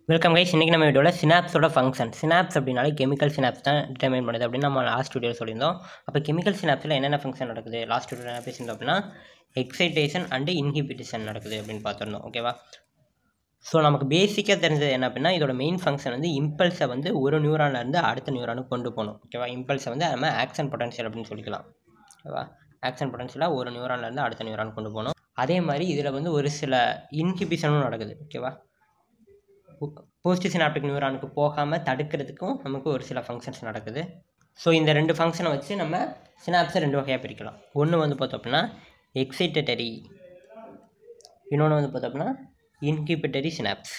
welcome guys இன்றைக்கி நம்ம வீடியோவில் சினாப்ஸோட ஃபங்க்ஷன் சினாப்ஸ் அப்படின்னாலே கெமிக்கல் சினாப்ஸ் தான் டிட்டர்மைன் பண்ணுது அப்படின்னு நம்ம லாஸ்ட் வீடியோ சொல்லியிருந்தோம் அப்போ கெமிக்கல் சினாப்ஸில் என்னென்ன ஃபங்க்ஷன் நடக்குது லாஸ்ட் வீடியோ என்ன பேசியிருந்தோம் அப்படின்னா எக்ஸைட்டேஷன் அண்டு இன்ஹிபிட்டேஷன் நடக்குது அப்படின்னு பார்த்துருந்தோம் ஓகேவா ஸோ நமக்கு பேசிக்காக தெரிஞ்சது என்ன அப்படின்னா இதோட மெயின் ஃபங்க்ஷன் வந்து இம்பல்ஸை வந்து ஒரு நியூரான்ல இருந்து அடுத்த நியூரானுக்கு கொண்டு போகணும் ஓகேவா இம்பல்ஸை வந்து நம்ம ஆக்ஷன் பொட்டன்ஷியல் அப்படின்னு சொல்லிக்கலாம் ஓகேவா ஆக்ஷன் பொட்டன்ஷியலாக ஒரு நியூரான்ல இருந்து அடுத்த நியூரான் கொண்டு போகணும் அதே மாதிரி இதில் வந்து ஒரு சில இன்ஹிபிஷனும் நடக்குது ஓகேவா போஸ்ட் சினாப்டிக் நியூரானுக்கு போகாமல் தடுக்கிறதுக்கும் நமக்கு ஒரு சில ஃபங்க்ஷன்ஸ் நடக்குது ஸோ இந்த ரெண்டு ஃபங்க்ஷனை வச்சு நம்ம சினாப்ஸை ரெண்டு வகையாக பிரிக்கலாம் ஒன்று வந்து பார்த்தோம் அப்படின்னா எக்ஸைட்டரி இன்னொன்று வந்து பார்த்தோம் அப்படின்னா இன்கிபிட்டரி சினாப்ஸ்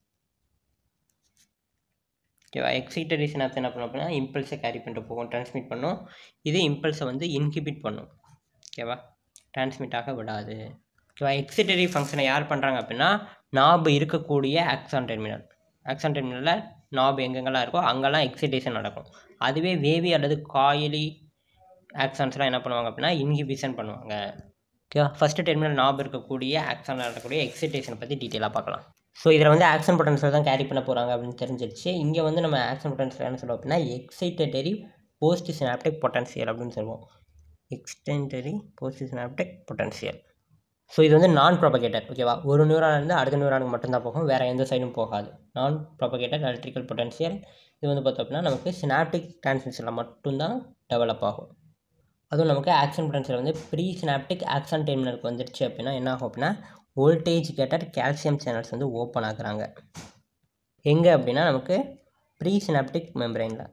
ஓகேவா எக்ஸைட்டரி சினாப்ஸ் என்ன பண்ணும் அப்படின்னா இம்பல்ஸை கேரி பண்ணிட்டு போகும் டிரான்ஸ்மிட் பண்ணும் இது இம்பல்ஸை வந்து இன்ஹிபிட் பண்ணும் ஓகேவா டிரான்ஸ்மிட் ஆக விடாது ஓகேவா எக்ஸைட்டரி ஃபங்க்ஷனை யார் பண்ணுறாங்க அப்படின்னா நாபு இருக்கக்கூடிய ஆக்சான் டெர்மினல் ஆக்சான் டெர்மினலில் நாபு எங்கெங்கெல்லாம் இருக்கோ அங்கெல்லாம் எக்ஸைட்டேஷன் நடக்கும் அதுவே வேவி அல்லது காயிலி ஆக்சான்ஸ்லாம் என்ன பண்ணுவாங்க அப்படின்னா இன்ஹிபிஷன் பண்ணுவாங்க ஓகேவா ஃபஸ்ட்டு டெர்மினல் நாப் இருக்கக்கூடிய ஆக்சானில் நடக்கக்கூடிய எக்ஸைட்டேஷனை பற்றி டீட்டெயிலாக பார்க்கலாம் ஸோ இதில் வந்து ஆக்ஷன் பொட்டன்ஷியல் தான் கேரி பண்ண போகிறாங்க அப்படின்னு தெரிஞ்சிருச்சு இங்கே வந்து நம்ம ஆக்ஷன் பொட்டன்ஷியல் என்ன சொல்லுவோம் அப்படின்னா எக்ஸைட்டரி போஸ்ட் சினாப்டிக் பொட்டன்ஷியல் அப்படின்னு சொல்லுவோம் excitatory post synaptic potential so இது வந்து நான் ப்ரொபகேட்டர் ஓகேவா ஒரு நியூரான் இருந்து அடுத்த நியூரானுக்கு மட்டும்தான் போகும் வேறு எந்த சைடும் போகாது நான் ப்ரொபகேட்டர் எலக்ட்ரிக்கல் பொட்டன்ஷியல் இது வந்து பார்த்தோம் அப்படின்னா நமக்கு சினாப்டிக் டிரான்ஸ்மிஷனில் மட்டும்தான் டெவலப் ஆகும் அதுவும் நமக்கு ஆக்ஷன் பொட்டன்ஷியல் வந்து ப்ரீ சினாப்டிக் ஆக்ஷன் டெர்மினலுக்கு வந்துடுச்சு அப்படின்னா என்ன ஆகும் அப்படின்னா வோல்டேஜ் கேட்டர் கால்சியம் சேனல்ஸ் வந்து ஓப்பன் ஆகுறாங்க எங்கே அப்படின்னா நமக்கு ப்ரீ சினாப்டிக் மெம்பரைனில்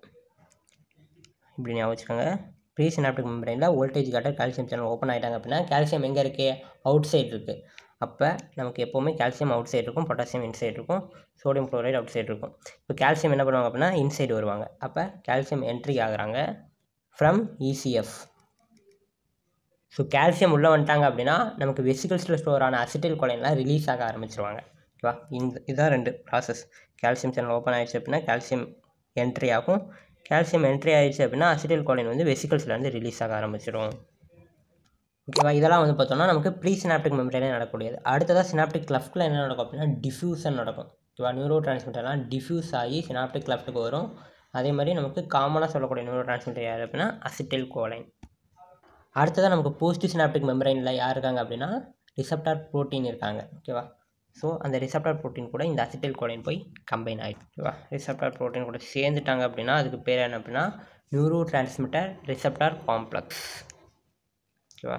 இப்படி ஞாபகம் வச்சுக்கோங்க ப்ரீ சினாப்டிக் மெம்பரைனில் voltage gated calcium channel open ஆகிட்டாங்க அப்படின்னா கால்சியம் எங்கே இருக்குது அவுட் சைடு இருக்குது அப்போ நமக்கு எப்போவுமே கால்சியம் அவுட் சைடு இருக்கும் பொட்டாசியம் இன்சைடு இருக்கும் சோடியம் குளோரைடு அவுட் சைடு இருக்கும் இப்போ கால்சியம் என்ன பண்ணுவாங்க அப்படின்னா இன்சைடு வருவாங்க அப்போ கால்சியம் என்ட்ரி ஆகுறாங்க ஃப்ரம் இசிஎஃப் ஸோ கால்சியம் உள்ளே வந்துட்டாங்க அப்படின்னா நமக்கு வெசிகல்ஸில் ஸ்டோர் ஆன அசிட்டில் கொலைன்லாம் ரிலீஸ் ஆக ஆரம்பிச்சிருவாங்க ஓகேவா இந்த இதுதான் ரெண்டு ப்ராசஸ் கால்சியம் சேனல் ஓப்பன் ஆகிடுச்சு அப்படின்னா கால்சியம் என்ட்ரி ஆகும் கால்சியம் என்ட்ரி ஆகிடுச்சு அப்படின்னா அசிட்டில் கொலைன் வந்து வெசிகல்ஸ்லேருந்து ரிலீஸ் ஆக ஆரம்பிச்சிடும் ஓகேவா இதெல்லாம் வந்து பார்த்தோம்னா நமக்கு ப்ரீ சினாப்டிக் மெமரியிலே நடக்கக்கூடியது அடுத்ததாக சினாப்டிக் கிளஃப்டில் என்ன நடக்கும் அப்படின்னா டிஃப்யூசன் நடக்கும் ஓகேவா நியூரோ டிரான்ஸ்மிட்டர்லாம் டிஃப்யூஸ் ஆகி சினாப்டிக் கிளஃப்ட்டுக்கு வரும் அதே மாதிரி நமக்கு காமனாக சொல்லக்கூடிய நியூரோ டிரான்ஸ்மிட்டர் யார் அப்படின்னா அசிட்டில் கோலைன் அடுத்ததாக நமக்கு போஸ்ட் சினாப்டிக் மெம்பரைனில் யார் இருக்காங்க அப்படின்னா ரிசப்டார் ப்ரோட்டீன் இருக்காங்க ஓகேவா ஸோ அந்த ரிசப்டார் ப்ரோட்டீன் கூட இந்த அசிட்டில் கோலைன் போய் கம்பைன் ஆகிடும் ஓகேவா ரிசப்டார் ப்ரோட்டீன் கூட சேர்ந்துட்டாங்க அப்படின்னா அதுக்கு பேர் என்ன அப்படின்னா நியூரோ டிரான்ஸ்மிட்டர் ரிசப்டார் காம்ப்ளெக்ஸ் ஓகேவா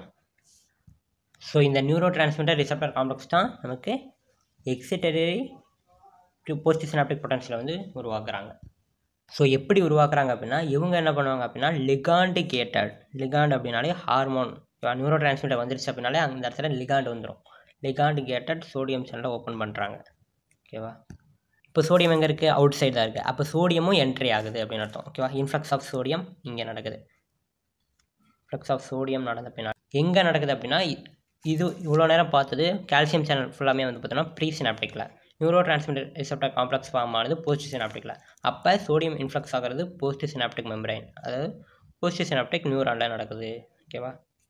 ஸோ இந்த நியூரோ டிரான்ஸ்மிட்டர் ரிசப்டார் காம்ப்ளெக்ஸ் தான் நமக்கு எக்ஸிட்டரி போஸ்ட் சினாப்டிக் பொட்டன்ஷியலை வந்து உருவாக்குறாங்க ஸோ எப்படி உருவாக்குறாங்க அப்படின்னா இவங்க என்ன பண்ணுவாங்க அப்படின்னா லிகாண்டு கேட்டட் லிகாண்ட் அப்படின்னாலே ஹார்மோன் நியூரோ டிரான்ஸ்மிட்டர் வந்துருச்சு அப்படின்னாலே அந்த இடத்துல லிகாண்ட் வந்துடும் லிகாண்டு கேட்டட் சோடியம் சேனலை ஓப்பன் பண்ணுறாங்க ஓகேவா இப்போ சோடியம் எங்கே இருக்குது அவுட் சைடு தான் இருக்குது அப்போ சோடியமும் என்ட்ரி ஆகுது அப்படின்னு அர்த்தம் ஓகேவா இன்ஃப்ளக்ஸ் ஆஃப் சோடியம் இங்கே நடக்குது இன்ஃப்ளக்ஸ் ஆஃப் சோடியம் நடந்த பின்னால் எங்கே நடக்குது அப்படின்னா இது இவ்வளோ நேரம் பார்த்தது கால்சியம் சேனல் ஃபுல்லாமே வந்து பார்த்தோன்னா ப்ரீ சினாப்டிக்கில் neurotransmitter receptor complex form ஆனது போஸ்ட் சினாப்டிக்கில் அப்போ சோடியம் இன்ஃப்ளக்ஸ் ஆகிறது போஸ்ட் சினாப்டிக் மெம்பரைன் அதாவது போஸ்ட் சினாப்டிக் நியூரானில் நடக்குது ஓகேவா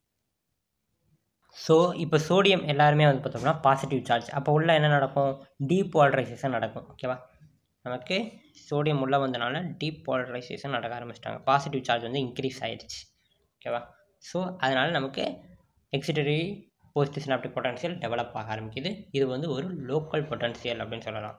ஸோ இப்போ சோடியம் எல்லாருமே வந்து பார்த்தோம்னா பாசிட்டிவ் சார்ஜ் அப்போ உள்ள என்ன நடக்கும் டீபாலரைசேஷன் நடக்கும் ஓகேவா நமக்கு சோடியம் உள்ளே வந்தனால டீபாலரைசேஷன் நடக்க ஆரம்பிச்சிட்டாங்க பாசிட்டிவ் சார்ஜ் வந்து இன்க்ரீஸ் ஆகிடுச்சு ஓகேவா ஸோ அதனால் நமக்கு excitatory post synaptic potential develop ஆக ஆரம்பிக்குது இது வந்து ஒரு லோக்கல் பொட்டன்ஷியல் அப்படின்னு சொல்லலாம்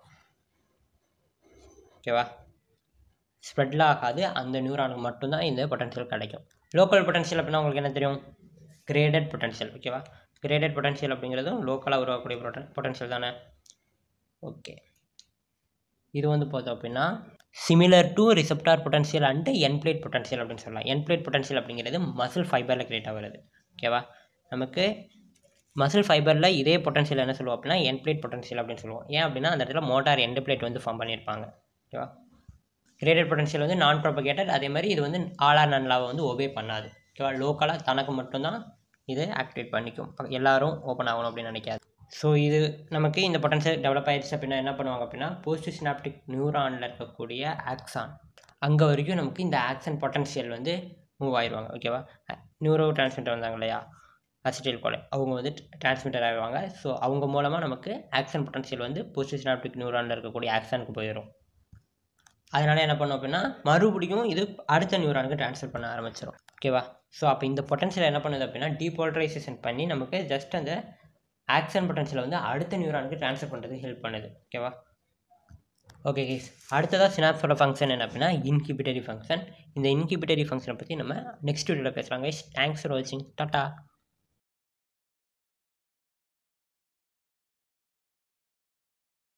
ஓகேவா ஸ்ப்ரெட்டில் ஆகாது அந்த நியூரானுக்கு மட்டும்தான் இந்த பொட்டன்ஷியல் கிடைக்கும் லோக்கல் பொட்டன்ஷியல் அப்படின்னா உங்களுக்கு என்ன தெரியும் கிரேடட் பொட்டன்ஷியல் ஓகேவா கிரேடட் பொட்டன்ஷியல் அப்படிங்கிறதும் லோக்கலாக உருவாக்கக்கூடிய பொட்டன் பொட்டன்ஷியல் தானே ஓகே இது வந்து பார்த்தோம் அப்படின்னா similar to receptor potential and endplate potential அப்படின்னு சொல்லலாம் என்பிளேட் பொட்டன்ஷியல் அப்படிங்கிறது மசில் ஃபைபரில் கிரியேட் ஆகிறது ஓகேவா நமக்கு மசில் ஃபைபரில் இதே பொட்டன்ஷியல் என்ன சொல்லுவோம் அப்படின்னா என் பிளேட் பொட்டன்ஷியல் அப்படின்னு சொல்லுவோம் ஏன் அப்படின்னா அந்த இடத்துல மோட்டார் எண்டு பிளேட் வந்து ஃபார்ம் பண்ணியிருப்பாங்க ஓகேவா கிரேடட் பொட்டன்ஷியல் வந்து நான் ப்ரொபகேட்டட் அதே மாதிரி இது வந்து ஆர்ஆர் நன்லாவை வந்து ஒபே பண்ணாது ஓகேவா லோக்கலாக தனக்கு மட்டும்தான் இது ஆக்டிவேட் பண்ணிக்கும் எல்லாரும் ஓப்பன் ஆகணும் அப்படின்னு நினைக்காது ஸோ இது நமக்கு இந்த பொட்டன்ஷியல் டெவலப் ஆயிடுச்சு அப்படின்னா என்ன பண்ணுவாங்க அப்படின்னா போஸ்ட் சினாப்டிக் நியூரானில் இருக்கக்கூடிய ஆக்சான் அங்கே வரைக்கும் நமக்கு இந்த ஆக்சன் பொட்டன்ஷியல் வந்து மூவ் ஆயிடுவாங்க ஓகேவா நியூரோ டிரான்ஸ்மிட்டர் வந்தாங்க இல்லையா அசிட்டைல் கோலை அவங்க வந்து டிரான்ஸ்மிட்டர் ஆகிடுவாங்க ஸோ அவங்க மூலமாக நமக்கு ஆக்ஷன் பொட்டன்ஷியல் வந்து போஸ்டிசினாப்டிக் நியூரானில் இருக்கக்கூடிய ஆக்ஷனுக்கு போயிடும் அதனால் என்ன பண்ணோம் அப்படின்னா மறுபடியும் இது அடுத்த நியூரானுக்கு ட்ரான்ஸ்ஃபர் பண்ண ஆரம்பிச்சிடும் ஓகேவா ஸோ அப்போ இந்த பொட்டன்ஷியல் என்ன பண்ணுது அப்படின்னா டீபோலரைசேஷன் பண்ணி நமக்கு ஜஸ்ட் அந்த ஆக்ஷன் பொட்டன்ஷியலை வந்து அடுத்த நியூரானுக்கு ட்ரான்ஸ்ஃபர் பண்ணுறதுக்கு ஹெல்ப் பண்ணுது ஓகேவா ஓகே கேஸ் அடுத்ததாக சினாப்ஸோட ஃபங்க்ஷன் என்ன அப்படின்னா இன்கிபிட்டரி ஃபங்க்ஷன் இந்த இன்கிபிட்டரி ஃபங்க்ஷனை பற்றி நம்ம நெக்ஸ்ட் வீடியோவில் பேசுகிறாங்க தேங்க்ஸ் ஃபார் வாட்சிங் டாட்டா